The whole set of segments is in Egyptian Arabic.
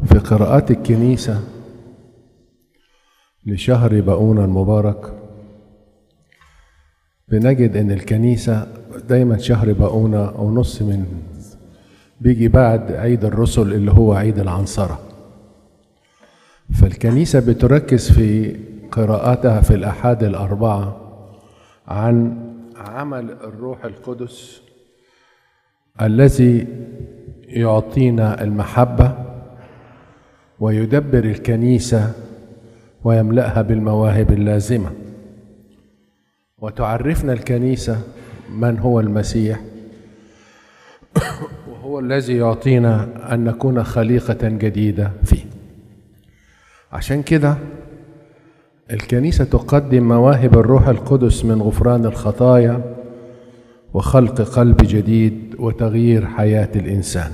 في قراءات الكنيسة لشهر بقونا المبارك بنجد ان الكنيسة دايما شهر بقونا او نص من بيجي بعد عيد الرسل اللي هو عيد العنصرة فالكنيسة بتركز في قراءاتها في الأحاد الأربعة عن عمل الروح القدس الذي يعطينا المحبة ويدبر الكنيسة ويملأها بالمواهب اللازمة وتعرفنا الكنيسة من هو المسيح وهو الذي يعطينا أن نكون خليقة جديدة فيه عشان كده الكنيسة تقدم مواهب الروح القدس من غفران الخطايا وخلق قلب جديد وتغيير حياة الإنسان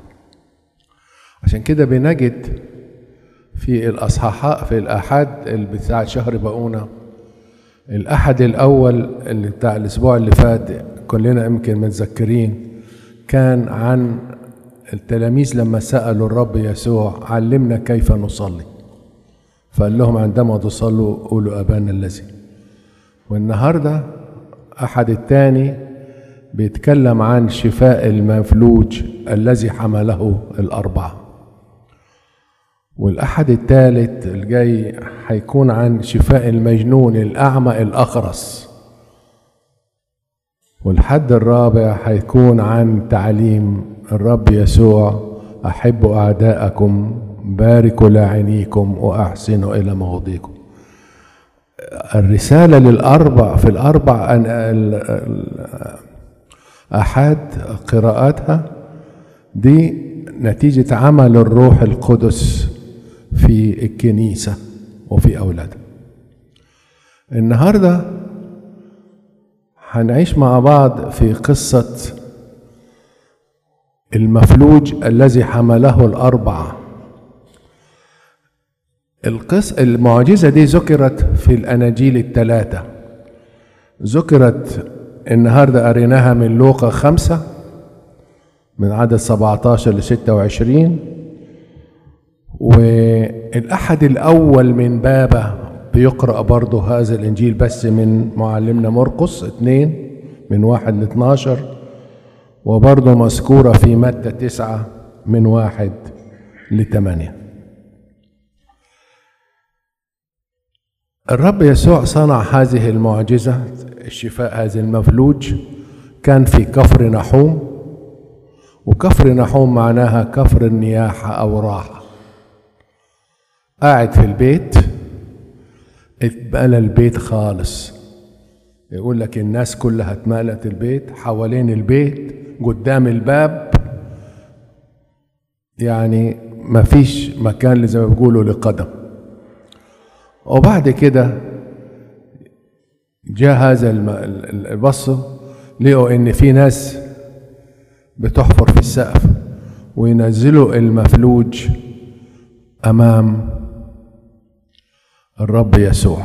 عشان كده بنجد في الأصحاحات في الأحد بتاع شهر بقونا الأحد الأول اللي بتاع الأسبوع اللي فات كلنا يمكن متذكرين كان عن التلاميذ لما سألوا الرب يسوع علمنا كيف نصلي فقال لهم عندما تصلوا قولوا أبانا الذي والنهاردة أحد الثاني بيتكلم عن شفاء المفلوج الذي حمله الأربعة والأحد الثالث الجاي هيكون عن شفاء المجنون الأعمى الأخرس والحد الرابع هيكون عن تعليم الرب يسوع أحبوا أعداءكم باركوا لاعنيكم وأحسنوا إلى مواضيكم الرسالة للأربع في الأربع أحد قراءاتها دي نتيجة عمل الروح القدس في الكنيسة وفي أولادها النهاردة هنعيش مع بعض في قصة المفلوج الذي حمله الأربعة القص المعجزة دي ذكرت في الأناجيل الثلاثة ذكرت النهاردة قريناها من لوقا خمسة من عدد 17 ل 26 والأحد الأول من بابه بيقرأ برضه هذا الإنجيل بس من معلمنا مرقس اثنين من واحد ل 12 وبرضه مذكورة في متى تسعة من واحد لثمانية الرب يسوع صنع هذه المعجزة الشفاء هذا المفلوج كان في كفر نحوم وكفر نحوم معناها كفر النياحة أو راحة قاعد في البيت اتملى البيت خالص يقول لك الناس كلها اتملت البيت حوالين البيت قدام الباب يعني ما فيش مكان زي ما بيقولوا لقدم وبعد كده جاء هذا البص لقوا ان في ناس بتحفر في السقف وينزلوا المفلوج امام الرب يسوع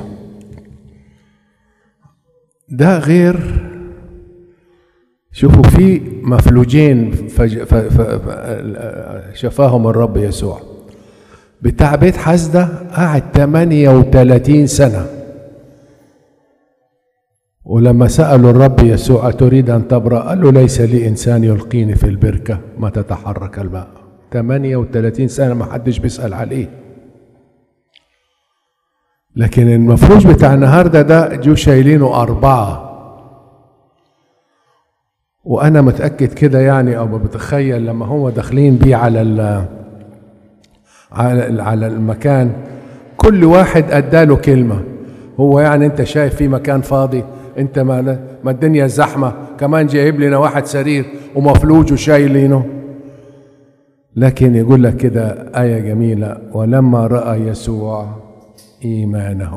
ده غير شوفوا في مفلوجين فج... ف... ف... ف... شفاهم الرب يسوع بتاع بيت حسدة قعد 38 سنة ولما سألوا الرب يسوع تريد أن تبرأ قال له ليس لي إنسان يلقيني في البركة ما تتحرك الماء 38 سنة ما حدش بيسأل عليه لكن المفروض بتاع النهارده ده جو شايلينه أربعة وأنا متأكد كده يعني أو بتخيل لما هو داخلين بيه على ال على على المكان كل واحد اداله كلمه هو يعني انت شايف في مكان فاضي انت ما ما الدنيا زحمه كمان جايب لنا واحد سرير ومفلوج وشايلينه لكن يقول لك كده آية جميلة ولما رأى يسوع إيمانهم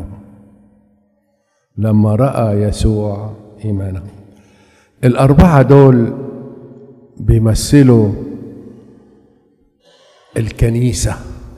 لما رأى يسوع إيمانهم الأربعة دول بيمثلوا الكنيسة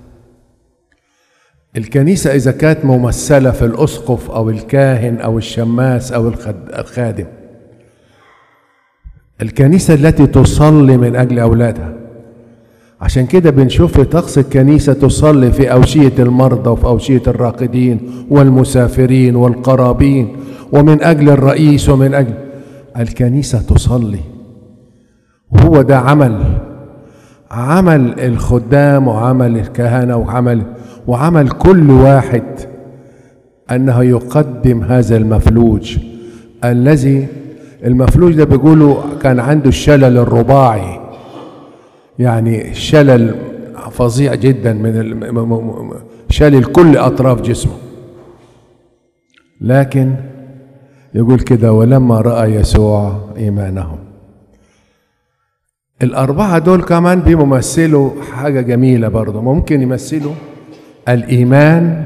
الكنيسة إذا كانت ممثلة في الأسقف أو الكاهن أو الشماس أو الخادم الكنيسة التي تصلي من أجل أولادها عشان كده بنشوف في طقس الكنيسة تصلي في أوشية المرضى وفي أوشية الراقدين والمسافرين والقرابين ومن أجل الرئيس ومن أجل الكنيسة تصلي وهو ده عمل عمل الخدام وعمل الكهنة وعمل وعمل كل واحد أنه يقدم هذا المفلوج الذي المفلوج ده بيقولوا كان عنده الشلل الرباعي يعني شلل فظيع جدا من شلل كل أطراف جسمه لكن يقول كده ولما رأى يسوع إيمانهم الأربعة دول كمان بيمثلوا حاجة جميلة برضه ممكن يمثلوا الإيمان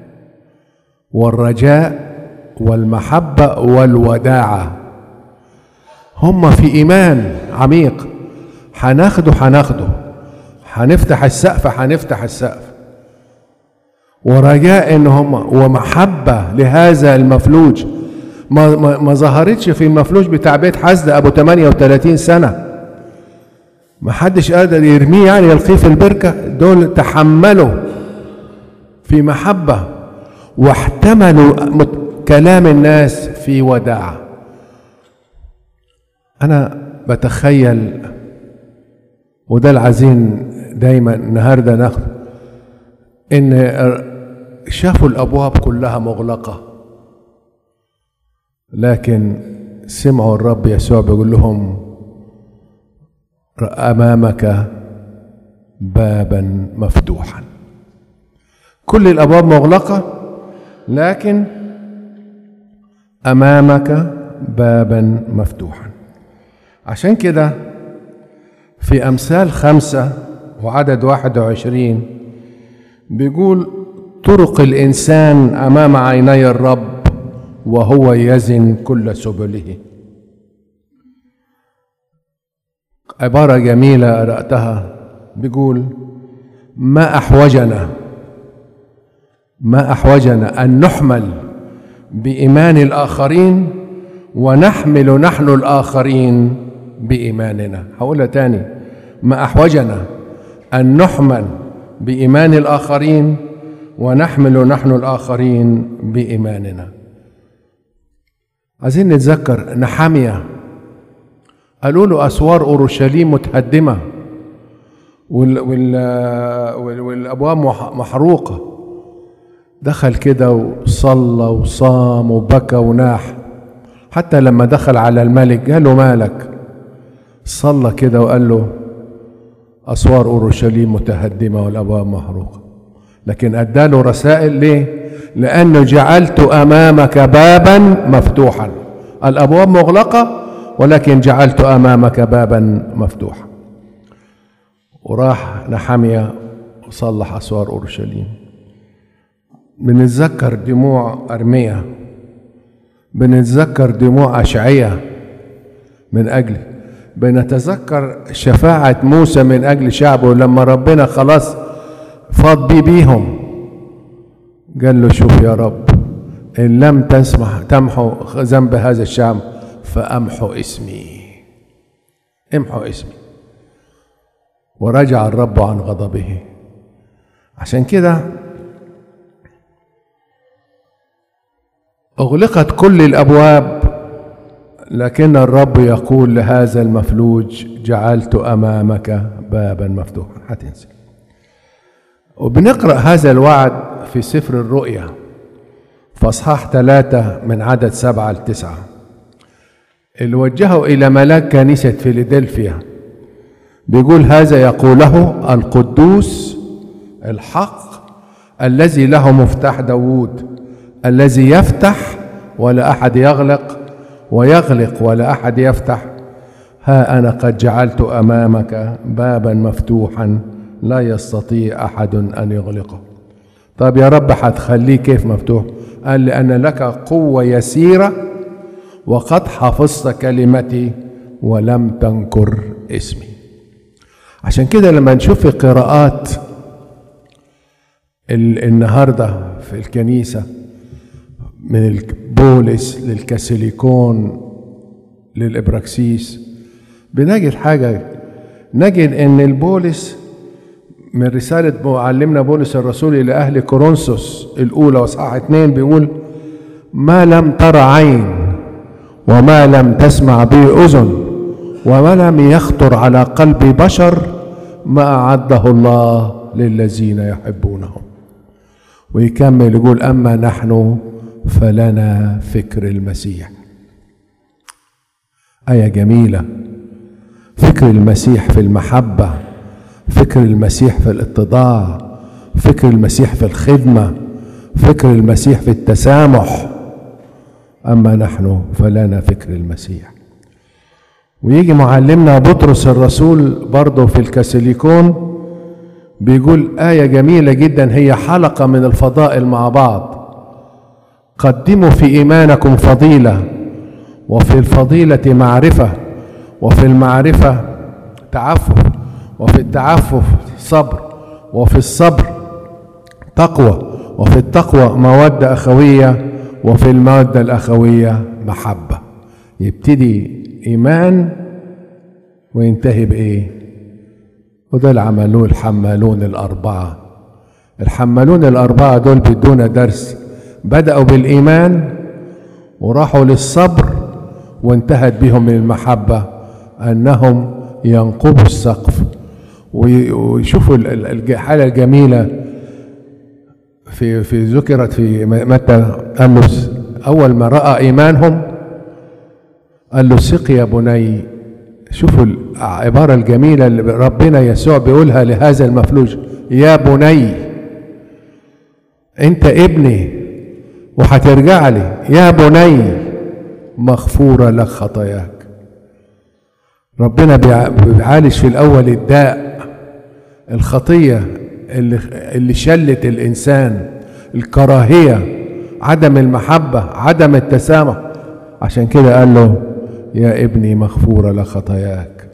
والرجاء والمحبة والوداعة هم في إيمان عميق هناخده هناخده هنفتح السقف هنفتح السقف ورجاء ان هم ومحبة لهذا المفلوج ما, ما, ما ظهرتش في المفلوج بتاع بيت حسد ابو 38 سنة ما حدش قادر يرميه يعني يلقيه في البركة دول تحملوا في محبة واحتملوا كلام الناس في وداعة أنا بتخيل وده العايزين دايما النهارده ناخد ان شافوا الابواب كلها مغلقه لكن سمعوا الرب يسوع بيقول لهم امامك بابا مفتوحا كل الابواب مغلقه لكن امامك بابا مفتوحا عشان كده في أمثال خمسة وعدد واحد وعشرين بيقول طرق الإنسان أمام عيني الرب وهو يزن كل سبله عبارة جميلة قرأتها بيقول ما أحوجنا ما أحوجنا أن نحمل بإيمان الآخرين ونحمل نحن الآخرين بإيماننا هقولها تاني ما أحوجنا أن نحمل بإيمان الآخرين ونحمل نحن الآخرين بإيماننا عايزين نتذكر نحامية قالوا له أسوار أورشليم متهدمة وال وال وال والأبواب محروقة دخل كده وصلى وصام وبكى وناح حتى لما دخل على الملك قال له مالك صلى كده وقال له أسوار أورشليم متهدمة والأبواب محروقة لكن أداله رسائل ليه؟ لأنه جعلت أمامك بابا مفتوحا الأبواب مغلقة ولكن جعلت أمامك بابا مفتوحا وراح نحمية وصلح أسوار أورشليم بنتذكر دموع أرمية بنتذكر دموع أشعية من أجل بنتذكر شفاعة موسى من أجل شعبه لما ربنا خلاص فاض بيه بيهم قال له شوف يا رب إن لم تسمح تمحو ذنب هذا الشعب فأمحو اسمي امحو اسمي ورجع الرب عن غضبه عشان كده أغلقت كل الأبواب لكن الرب يقول لهذا المفلوج جعلت أمامك بابا مفتوحا هتنزل وبنقرأ هذا الوعد في سفر الرؤيا في أصحاح ثلاثة من عدد سبعة لتسعة اللي وجهه إلى ملاك كنيسة فيلادلفيا بيقول هذا يقوله القدوس الحق الذي له مفتاح داوود الذي يفتح ولا أحد يغلق ويغلق ولا أحد يفتح ها أنا قد جعلت أمامك بابا مفتوحا لا يستطيع أحد أن يغلقه طب يا رب هتخليه كيف مفتوح قال لأن لك قوة يسيرة وقد حفظت كلمتي ولم تنكر اسمي عشان كده لما نشوف في قراءات النهارده في الكنيسه من البولس للكاسيليكون للإبراكسيس بنجد حاجة نجد إن البولس من رسالة معلمنا بولس الرسول إلى أهل كورنثوس الأولى وصحاح اتنين بيقول ما لم تر عين وما لم تسمع به أذن وما لم يخطر على قلب بشر ما أعده الله للذين يحبونهم ويكمل يقول أما نحن فلنا فكر المسيح آية جميلة فكر المسيح في المحبة فكر المسيح في الاتضاع فكر المسيح في الخدمة فكر المسيح في التسامح أما نحن فلنا فكر المسيح ويجي معلمنا بطرس الرسول برضه في الكاسيليكون بيقول آية جميلة جدا هي حلقة من الفضائل مع بعض قدموا في إيمانكم فضيلة وفي الفضيلة معرفة وفي المعرفة تعفف وفي التعفف صبر وفي الصبر تقوى وفي التقوى مودة أخوية وفي المودة الأخوية محبة يبتدي إيمان وينتهي بإيه؟ وده اللي عملوه الحمالون الأربعة الحمالون الأربعة دول بدون درس بدأوا بالإيمان وراحوا للصبر وانتهت بهم المحبة أنهم ينقبوا السقف ويشوفوا الحالة الجميلة في في ذكرت في متى قال له أول ما رأى إيمانهم قال له سق يا بني شوفوا العبارة الجميلة اللي ربنا يسوع بيقولها لهذا المفلوج يا بني انت ابني وهترجع لي يا بني مغفورة لك خطاياك ربنا بيعالج في الأول الداء الخطية اللي, اللي شلت الإنسان الكراهية عدم المحبة عدم التسامح عشان كده قال له يا ابني مغفورة لك خطاياك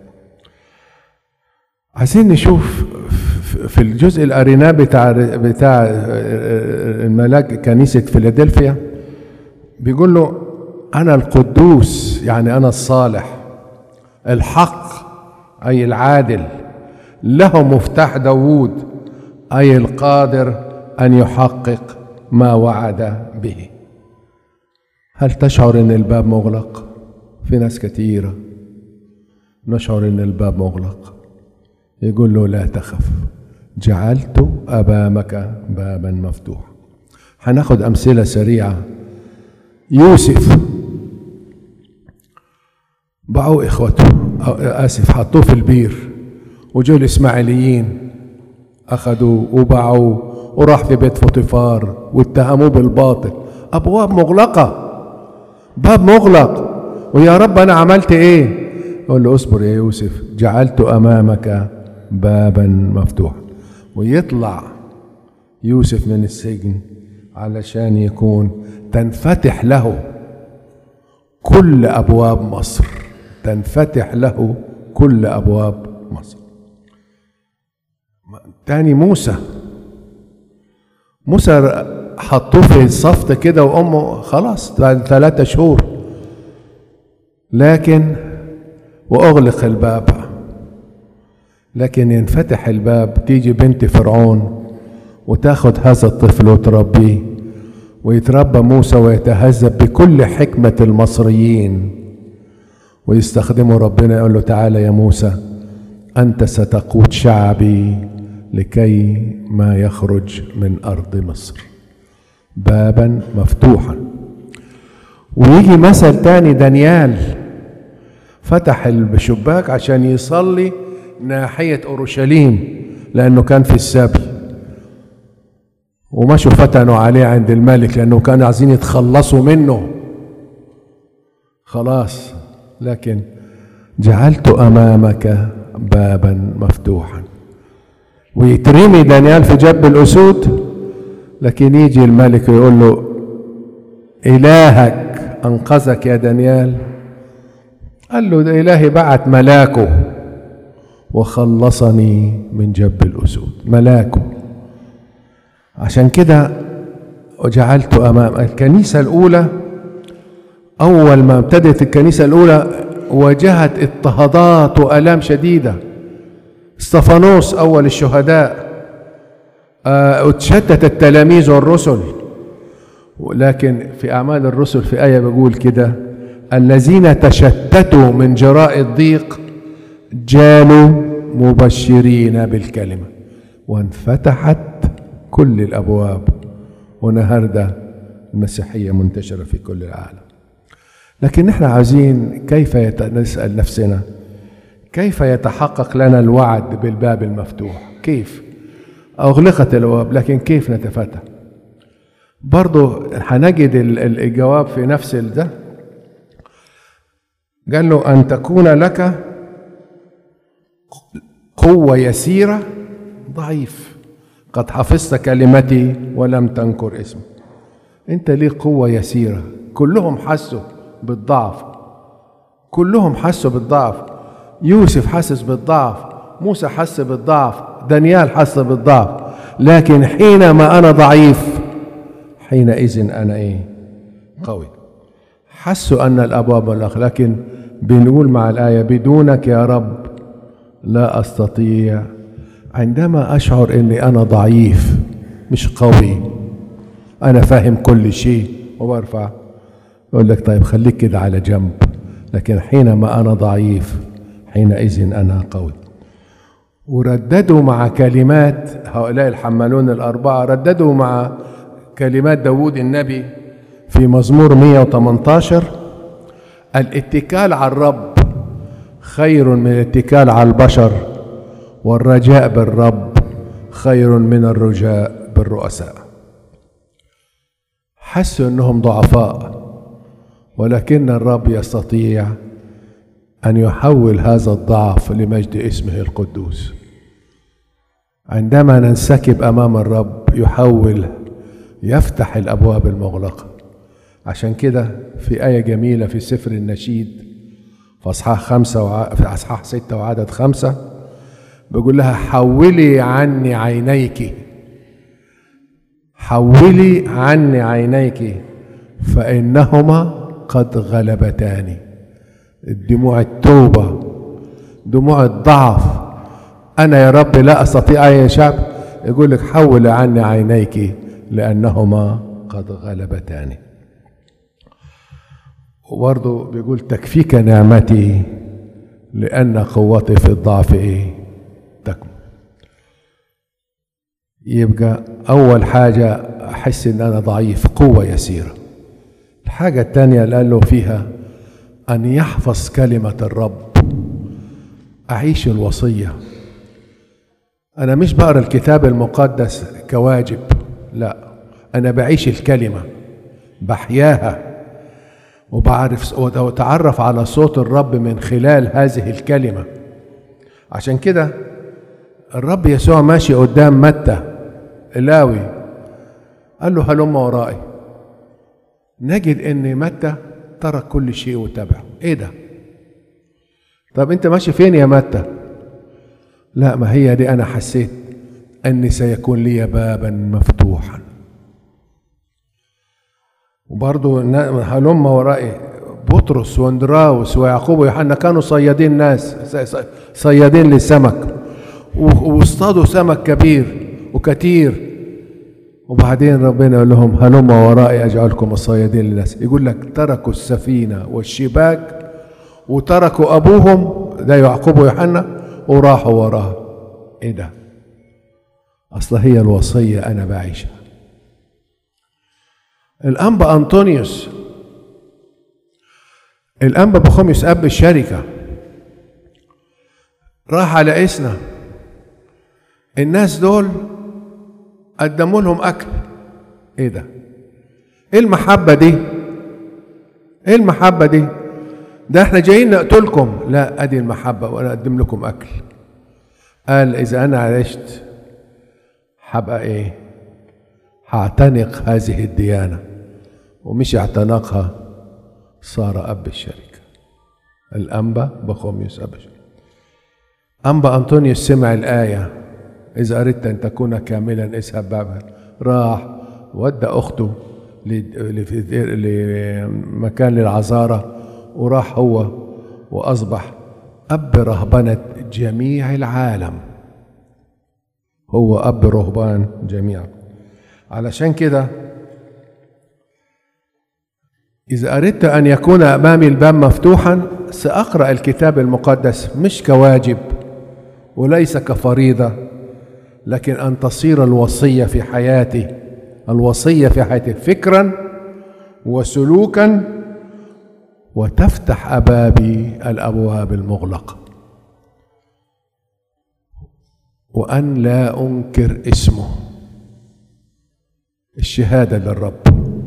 عايزين نشوف في الجزء الأريناه بتاع بتاع الملاك كنيسة فيلادلفيا بيقول له أنا القدوس يعني أنا الصالح الحق أي العادل له مفتاح داوود أي القادر أن يحقق ما وعد به هل تشعر أن الباب مغلق؟ في ناس كثيرة نشعر أن الباب مغلق يقول له لا تخف جعلت أمامك بابا مفتوحا هناخد أمثلة سريعة يوسف باعوا إخوته آسف حطوه في البير وجوا الإسماعيليين أخذوه وباعوه وراح في بيت فوطيفار واتهموه بالباطل أبواب مغلقة باب مغلق ويا رب أنا عملت إيه يقول له اصبر يا يوسف جعلت أمامك بابا مفتوحا ويطلع يوسف من السجن علشان يكون تنفتح له كل أبواب مصر تنفتح له كل أبواب مصر تاني موسى موسى حطوه في الصفت كده وامه خلاص ثلاثة شهور لكن واغلق الباب لكن ينفتح الباب تيجي بنت فرعون وتاخد هذا الطفل وتربيه ويتربى موسى ويتهذب بكل حكمة المصريين ويستخدمه ربنا يقول له تعالى يا موسى أنت ستقود شعبي لكي ما يخرج من أرض مصر بابا مفتوحا ويجي مثل تاني دانيال فتح الشباك عشان يصلي ناحية أورشليم لأنه كان في السبي ومشوا فتنوا عليه عند الملك لأنه كانوا عايزين يتخلصوا منه خلاص لكن جعلت أمامك بابا مفتوحا ويترمي دانيال في جب الأسود لكن يجي الملك ويقول له إلهك أنقذك يا دانيال قال له ده إلهي بعت ملاكه وخلصني من جب الأسود ملاكه عشان كده وجعلت أمام الكنيسة الأولى أول ما ابتدت الكنيسة الأولى واجهت اضطهادات وآلام شديدة استفانوس أول الشهداء آه، وتشتت التلاميذ والرسل ولكن في أعمال الرسل في آية بيقول كده الذين تشتتوا من جراء الضيق جالوا مبشرين بالكلمة وانفتحت كل الأبواب والنهارده المسيحية منتشرة في كل العالم لكن نحن عاوزين كيف يت... نسأل نفسنا كيف يتحقق لنا الوعد بالباب المفتوح كيف أغلقت الأبواب لكن كيف نتفتح برضه هنجد ال- ال- الجواب في نفس ده قال له أن تكون لك قوة يسيرة ضعيف قد حفظت كلمتي ولم تنكر اسمي انت ليه قوة يسيرة كلهم حسوا بالضعف كلهم حسوا بالضعف يوسف حسس بالضعف موسى حس بالضعف دانيال حس بالضعف لكن حينما انا ضعيف حينئذ انا ايه قوي حسوا ان الابواب والاخ لكن بنقول مع الايه بدونك يا رب لا استطيع عندما اشعر اني انا ضعيف مش قوي انا فاهم كل شيء وبرفع يقول لك طيب خليك كده على جنب لكن حينما انا ضعيف حينئذ انا قوي ورددوا مع كلمات هؤلاء الحمالون الأربعة رددوا مع كلمات داود النبي في مزمور 118 الاتكال على الرب خير من الاتكال على البشر والرجاء بالرب خير من الرجاء بالرؤساء حسوا انهم ضعفاء ولكن الرب يستطيع ان يحول هذا الضعف لمجد اسمه القدوس عندما ننسكب امام الرب يحول يفتح الابواب المغلقه عشان كده في ايه جميله في سفر النشيد في اصحاح خمسه وع... في اصحاح سته وعدد خمسه بيقول لها حولي عني عينيك حولي عني عينيك فانهما قد غلبتاني الدموع التوبه دموع الضعف انا يا رب لا استطيع يا شعب يقول لك حول عني عينيك لانهما قد غلبتاني وبرضه بيقول تكفيك نعمتي لان قوتي في الضعف ايه تكمن يبقى اول حاجه احس ان انا ضعيف قوه يسيره الحاجه الثانيه اللي قال له فيها ان يحفظ كلمه الرب اعيش الوصيه انا مش بقرا الكتاب المقدس كواجب لا انا بعيش الكلمه بحياها وبعرف واتعرف على صوت الرب من خلال هذه الكلمه عشان كده الرب يسوع ماشي قدام متى اللاوي قال له هلم ورائي نجد ان متى ترك كل شيء وتبعه ايه ده طب انت ماشي فين يا متى لا ما هي دي انا حسيت اني سيكون لي بابا مفتوحا وبرضه هلم ورائي بطرس واندراوس ويعقوب ويوحنا كانوا صيادين ناس صيادين للسمك واصطادوا سمك كبير وكتير وبعدين ربنا يقول لهم هلم ورائي اجعلكم الصيادين للناس يقول لك تركوا السفينه والشباك وتركوا ابوهم ده يعقوب ويوحنا وراحوا وراه ايه ده اصل هي الوصيه انا بعيشها الانبا انطونيوس الانبا بخوميوس اب الشركه راح على اسنا الناس دول قدموا لهم اكل ايه ده ايه المحبه دي ايه المحبه دي ده احنا جايين نقتلكم لا ادي المحبه وانا اقدم لكم اكل قال اذا انا عشت هبقى ايه هعتنق هذه الديانه ومش اعتنقها صار اب الشركه الانبا بخوميوس اب الشركه انبا انطونيوس سمع الايه إذا أردت أن تكون كاملا اذهب بابا راح ودى أخته لمكان للعذارة وراح هو وأصبح أب رهبنة جميع العالم هو أب رهبان جميعا علشان كده إذا أردت أن يكون أمامي الباب مفتوحا سأقرأ الكتاب المقدس مش كواجب وليس كفريضة لكن أن تصير الوصية في حياتي الوصية في حياتي فكرا وسلوكا وتفتح أبابي الأبواب المغلقة وأن لا أنكر اسمه الشهادة للرب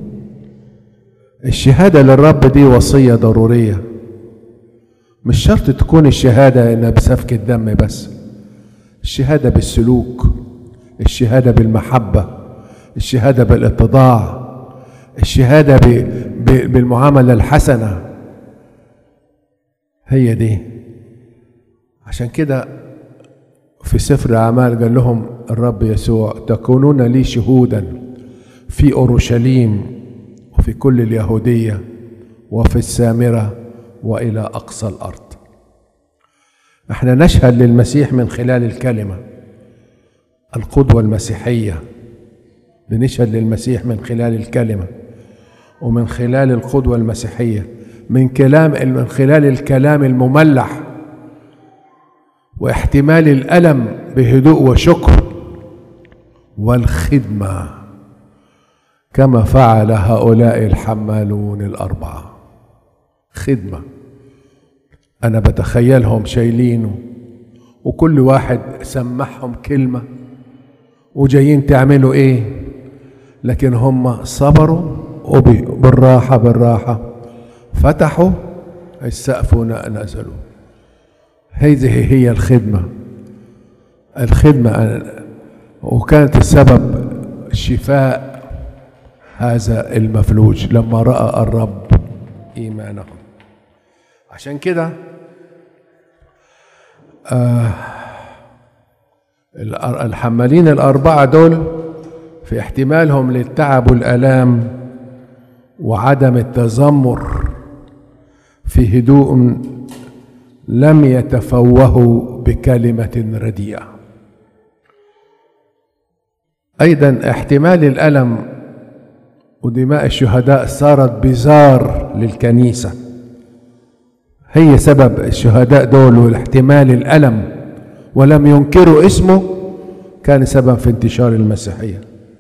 الشهادة للرب دي وصية ضرورية مش شرط تكون الشهادة إنها بسفك الدم بس الشهادة بالسلوك الشهادة بالمحبة الشهادة بالاتضاع الشهادة بالمعاملة الحسنة هي دي عشان كده في سفر أعمال قال لهم الرب يسوع تكونون لي شهودا في أورشليم وفي كل اليهودية وفي السامرة وإلى أقصى الأرض احنا نشهد للمسيح من خلال الكلمة القدوة المسيحية بنشهد للمسيح من خلال الكلمة ومن خلال القدوة المسيحية من كلام من خلال الكلام المملح واحتمال الألم بهدوء وشكر والخدمة كما فعل هؤلاء الحمالون الأربعة خدمة أنا بتخيلهم شايلينه وكل واحد سمعهم كلمة وجايين تعملوا إيه لكن هم صبروا وبالراحة بالراحة فتحوا السقف ونزلوا هذه هي الخدمة الخدمة وكانت السبب شفاء هذا المفلوج لما رأى الرب إيمانهم عشان كده آه الحمالين الأربعة دول في احتمالهم للتعب والآلام وعدم التذمر في هدوء لم يتفوهوا بكلمة رديئة أيضا احتمال الألم ودماء الشهداء صارت بزار للكنيسة هي سبب الشهداء دول والاحتمال الألم ولم ينكروا اسمه كان سبب في انتشار المسيحية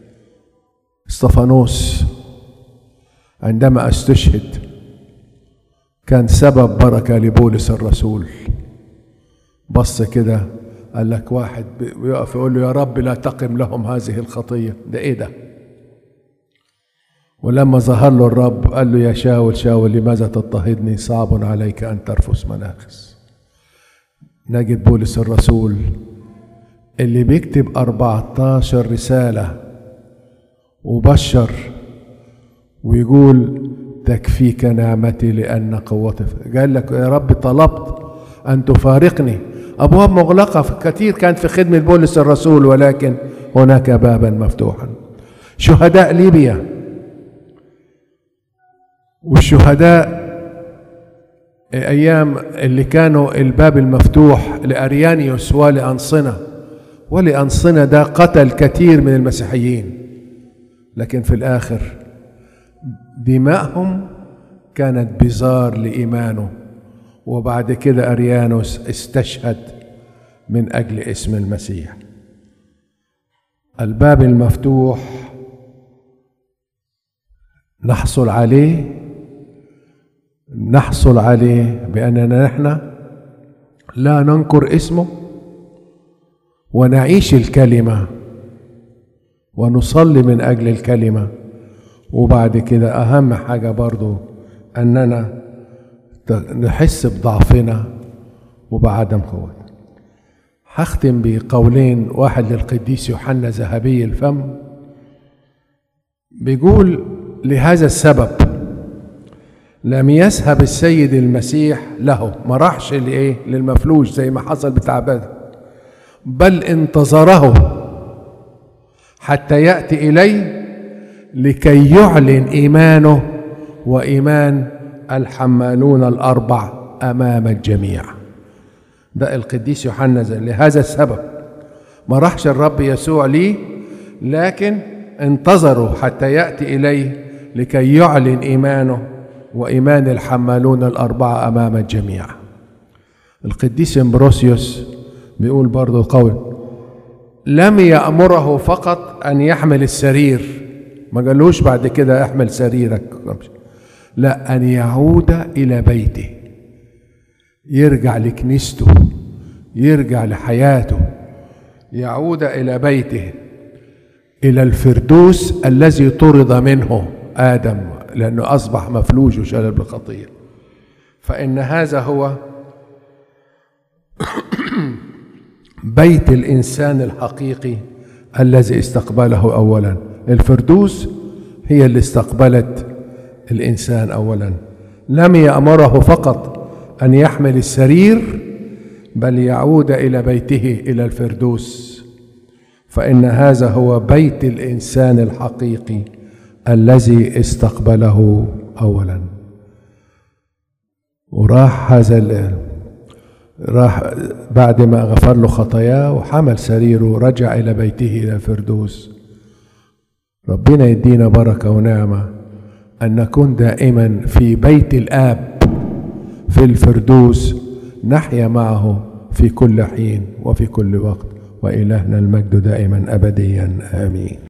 استفانوس عندما استشهد كان سبب بركة لبولس الرسول بص كده قال لك واحد بيقف يقول له يا رب لا تقم لهم هذه الخطية ده ايه ده ولما ظهر له الرب قال له يا شاول شاول لماذا تضطهدني صعب عليك أن ترفس مناخس نجد بولس الرسول اللي بيكتب 14 رسالة وبشر ويقول تكفيك نعمتي لأن قوتي قال لك يا رب طلبت أن تفارقني أبواب مغلقة كثير كانت في خدمة بولس الرسول ولكن هناك بابا مفتوحا شهداء ليبيا والشهداء أيام اللي كانوا الباب المفتوح لأريانيوس ولأنصنة ولأنصنة ده قتل كثير من المسيحيين لكن في الآخر دماءهم كانت بزار لإيمانه وبعد كده أريانوس استشهد من أجل اسم المسيح الباب المفتوح نحصل عليه نحصل عليه بأننا نحن لا ننكر اسمه ونعيش الكلمة ونصلي من أجل الكلمة وبعد كده أهم حاجة برضو أننا نحس بضعفنا وبعدم قوتنا هختم بقولين واحد للقديس يوحنا ذهبي الفم بيقول لهذا السبب لم يذهب السيد المسيح له ما راحش لايه للمفلوج زي ما حصل بتاع بدر بل انتظره حتى ياتي اليه لكي يعلن ايمانه وايمان الحمالون الاربع امام الجميع ده القديس يوحنا لهذا السبب ما راحش الرب يسوع ليه لكن انتظروا حتى يأتي إليه لكي يعلن إيمانه وإيمان الحمالون الأربعة أمام الجميع القديس امبروسيوس بيقول برضو قول لم يأمره فقط أن يحمل السرير ما قالوش بعد كده احمل سريرك لا أن يعود إلى بيته يرجع لكنيسته يرجع لحياته يعود إلى بيته إلى الفردوس الذي طرد منه آدم لأنه أصبح مفلوج وشلل بالخطية فإن هذا هو بيت الإنسان الحقيقي الذي استقبله أولا الفردوس هي اللي استقبلت الإنسان أولا لم يأمره فقط أن يحمل السرير بل يعود إلى بيته إلى الفردوس فإن هذا هو بيت الإنسان الحقيقي الذي استقبله أولا وراح هذا راح بعد ما غفر له خطاياه وحمل سريره رجع إلى بيته إلى الفردوس ربنا يدينا بركة ونعمة أن نكون دائما في بيت الآب في الفردوس نحيا معه في كل حين وفي كل وقت وإلهنا المجد دائما أبديا آمين